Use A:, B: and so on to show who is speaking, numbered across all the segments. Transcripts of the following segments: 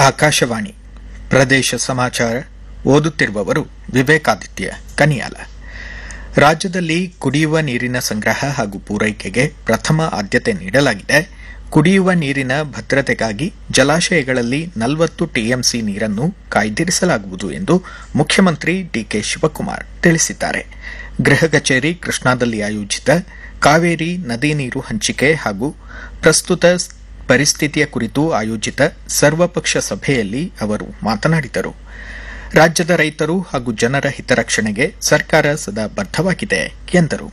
A: ಆಕಾಶವಾಣಿ ಪ್ರದೇಶ ಸಮಾಚಾರ ಓದುತ್ತಿರುವವರು ವಿವೇಕಾದಿತ್ಯ ಕನಿಯಾಲ ರಾಜ್ಯದಲ್ಲಿ ಕುಡಿಯುವ ನೀರಿನ ಸಂಗ್ರಹ ಹಾಗೂ ಪೂರೈಕೆಗೆ ಪ್ರಥಮ ಆದ್ಯತೆ ನೀಡಲಾಗಿದೆ ಕುಡಿಯುವ ನೀರಿನ ಭದ್ರತೆಗಾಗಿ ಜಲಾಶಯಗಳಲ್ಲಿ ನಲವತ್ತು ಟಿಎಂಸಿ ನೀರನ್ನು ಕಾಯ್ದಿರಿಸಲಾಗುವುದು ಎಂದು ಮುಖ್ಯಮಂತ್ರಿ ಡಿಕೆ ಶಿವಕುಮಾರ್ ತಿಳಿಸಿದ್ದಾರೆ ಗೃಹ ಕಚೇರಿ ಕೃಷ್ಣಾದಲ್ಲಿ ಆಯೋಜಿತ ಕಾವೇರಿ ನದಿ ನೀರು ಹಂಚಿಕೆ ಹಾಗೂ ಪ್ರಸ್ತುತ ಪರಿಸ್ಥಿತಿಯ ಕುರಿತು ಆಯೋಜಿತ ಸರ್ವಪಕ್ಷ ಸಭೆಯಲ್ಲಿ ಅವರು ಮಾತನಾಡಿದರು ರಾಜ್ಯದ ರೈತರು ಹಾಗೂ ಜನರ ಹಿತರಕ್ಷಣೆಗೆ ಸರ್ಕಾರ ಸದಾ ಬದ್ದವಾಗಿದೆ ಎಂದರು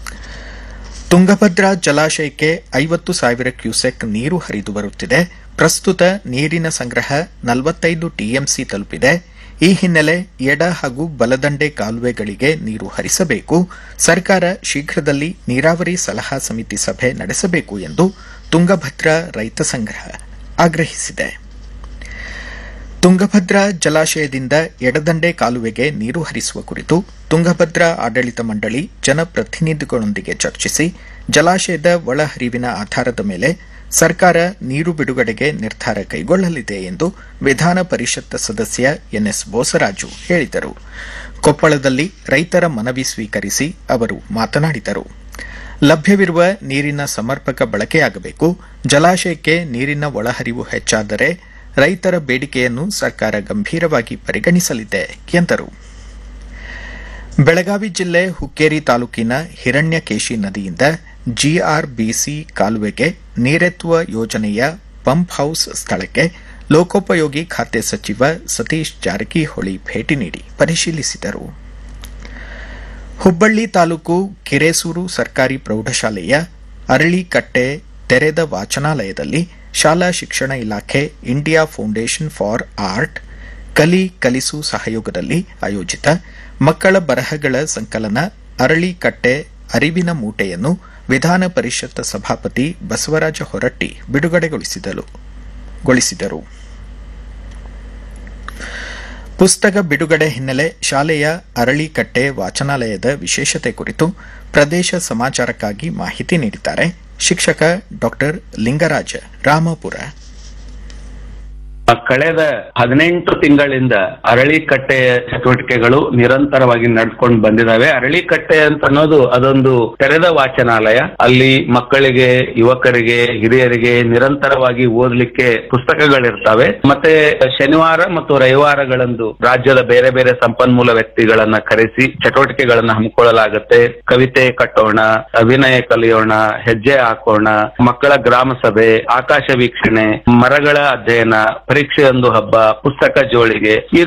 A: ತುಂಗಭದ್ರಾ ಜಲಾಶಯಕ್ಕೆ ಐವತ್ತು ಸಾವಿರ ಕ್ಯೂಸೆಕ್ ನೀರು ಹರಿದು ಬರುತ್ತಿದೆ ಪ್ರಸ್ತುತ ನೀರಿನ ಸಂಗ್ರಹ ನಲವತ್ತೈದು ಟಿಎಂಸಿ ತಲುಪಿದೆ ಈ ಹಿನ್ನೆಲೆ ಎಡ ಹಾಗೂ ಬಲದಂಡೆ ಕಾಲುವೆಗಳಿಗೆ ನೀರು ಹರಿಸಬೇಕು ಸರ್ಕಾರ ಶೀಘ್ರದಲ್ಲಿ ನೀರಾವರಿ ಸಲಹಾ ಸಮಿತಿ ಸಭೆ ನಡೆಸಬೇಕು ಎಂದು ತುಂಗಭದ್ರಾ ರೈತ ಸಂಘ ಆಗ್ರಹಿಸಿದೆ ತುಂಗಭದ್ರಾ ಜಲಾಶಯದಿಂದ ಎಡದಂಡೆ ಕಾಲುವೆಗೆ ನೀರು ಹರಿಸುವ ಕುರಿತು ತುಂಗಭದ್ರಾ ಆಡಳಿತ ಮಂಡಳಿ ಜನಪ್ರತಿನಿಧಿಗಳೊಂದಿಗೆ ಚರ್ಚಿಸಿ ಜಲಾಶಯದ ಒಳಹರಿವಿನ ಆಧಾರದ ಮೇಲೆ ಸರ್ಕಾರ ನೀರು ಬಿಡುಗಡೆಗೆ ನಿರ್ಧಾರ ಕೈಗೊಳ್ಳಲಿದೆ ಎಂದು ವಿಧಾನ ಪರಿಷತ್ ಸದಸ್ಯ ಎನ್ಎಸ್ ಬೋಸರಾಜು ಹೇಳಿದರು ಕೊಪ್ಪಳದಲ್ಲಿ ರೈತರ ಮನವಿ ಸ್ವೀಕರಿಸಿ ಅವರು ಮಾತನಾಡಿದರು ಲಭ್ಯವಿರುವ ನೀರಿನ ಸಮರ್ಪಕ ಬಳಕೆಯಾಗಬೇಕು ಜಲಾಶಯಕ್ಕೆ ನೀರಿನ ಒಳಹರಿವು ಹೆಚ್ಚಾದರೆ ರೈತರ ಬೇಡಿಕೆಯನ್ನು ಸರ್ಕಾರ ಗಂಭೀರವಾಗಿ ಪರಿಗಣಿಸಲಿದೆ ಎಂದರು ಬೆಳಗಾವಿ ಜಿಲ್ಲೆ ಹುಕ್ಕೇರಿ ತಾಲೂಕಿನ ಹಿರಣ್ಯಕೇಶಿ ನದಿಯಿಂದ ಜಿಆರ್ಬಿಸಿ ಕಾಲುವೆಗೆ ನೀರೆತ್ತುವ ಯೋಜನೆಯ ಪಂಪ್ ಹೌಸ್ ಸ್ಥಳಕ್ಕೆ ಲೋಕೋಪಯೋಗಿ ಖಾತೆ ಸಚಿವ ಸತೀಶ್ ಜಾರಕಿಹೊಳಿ ಭೇಟಿ ನೀಡಿ ಪರಿಶೀಲಿಸಿದರು ಹುಬ್ಬಳ್ಳಿ ತಾಲೂಕು ಕಿರೇಸೂರು ಸರ್ಕಾರಿ ಪ್ರೌಢಶಾಲೆಯ ಅರಳಿಕಟ್ಟೆ ತೆರೆದ ವಾಚನಾಲಯದಲ್ಲಿ ಶಾಲಾ ಶಿಕ್ಷಣ ಇಲಾಖೆ ಇಂಡಿಯಾ ಫೌಂಡೇಶನ್ ಫಾರ್ ಆರ್ಟ್ ಕಲಿ ಕಲಿಸು ಸಹಯೋಗದಲ್ಲಿ ಆಯೋಜಿತ ಮಕ್ಕಳ ಬರಹಗಳ ಸಂಕಲನ ಅರಳಿಕಟ್ಟೆ ಅರಿವಿನ ಮೂಟೆಯನ್ನು ವಿಧಾನ ಪರಿಷತ್ ಸಭಾಪತಿ ಬಸವರಾಜ ಹೊರಟ್ಟಿ ಬಿಡುಗಡೆಗೊಳಿಸಿದರು ಪುಸ್ತಕ ಬಿಡುಗಡೆ ಹಿನ್ನೆಲೆ ಶಾಲೆಯ ಅರಳಿಕಟ್ಟೆ ವಾಚನಾಲಯದ ವಿಶೇಷತೆ ಕುರಿತು ಪ್ರದೇಶ ಸಮಾಚಾರಕ್ಕಾಗಿ ಮಾಹಿತಿ ನೀಡಿದ್ದಾರೆ ಶಿಕ್ಷಕ ಡಾ ಲಿಂಗರಾಜ ರಾಮಪುರ
B: ಕಳೆದ ಹದಿನೆಂಟು ತಿಂಗಳಿಂದ ಅರಳಿಕಟ್ಟೆಯ ಚಟುವಟಿಕೆಗಳು ನಿರಂತರವಾಗಿ ನಡ್ಕೊಂಡು ಬಂದಿದ್ದಾವೆ ಅರಳಿಕಟ್ಟೆ ಅಂತ ಅನ್ನೋದು ಅದೊಂದು ತೆರೆದ ವಾಚನಾಲಯ ಅಲ್ಲಿ ಮಕ್ಕಳಿಗೆ ಯುವಕರಿಗೆ ಹಿರಿಯರಿಗೆ ನಿರಂತರವಾಗಿ ಓದಲಿಕ್ಕೆ ಪುಸ್ತಕಗಳಿರ್ತವೆ ಮತ್ತೆ ಶನಿವಾರ ಮತ್ತು ರವಿವಾರಗಳಂದು ರಾಜ್ಯದ ಬೇರೆ ಬೇರೆ ಸಂಪನ್ಮೂಲ ವ್ಯಕ್ತಿಗಳನ್ನ ಕರೆಸಿ ಚಟುವಟಿಕೆಗಳನ್ನ ಹಮ್ಮಿಕೊಳ್ಳಲಾಗುತ್ತೆ ಕವಿತೆ ಕಟ್ಟೋಣ ಅಭಿನಯ ಕಲಿಯೋಣ ಹೆಜ್ಜೆ ಹಾಕೋಣ ಮಕ್ಕಳ ಗ್ರಾಮ ಸಭೆ ಆಕಾಶ ವೀಕ್ಷಣೆ ಮರಗಳ ಅಧ್ಯಯನ ಪರೀಕ್ಷೆಯೊಂದು ಹಬ್ಬ ಪುಸ್ತಕ ಜೋಳಿಗೆ ಈ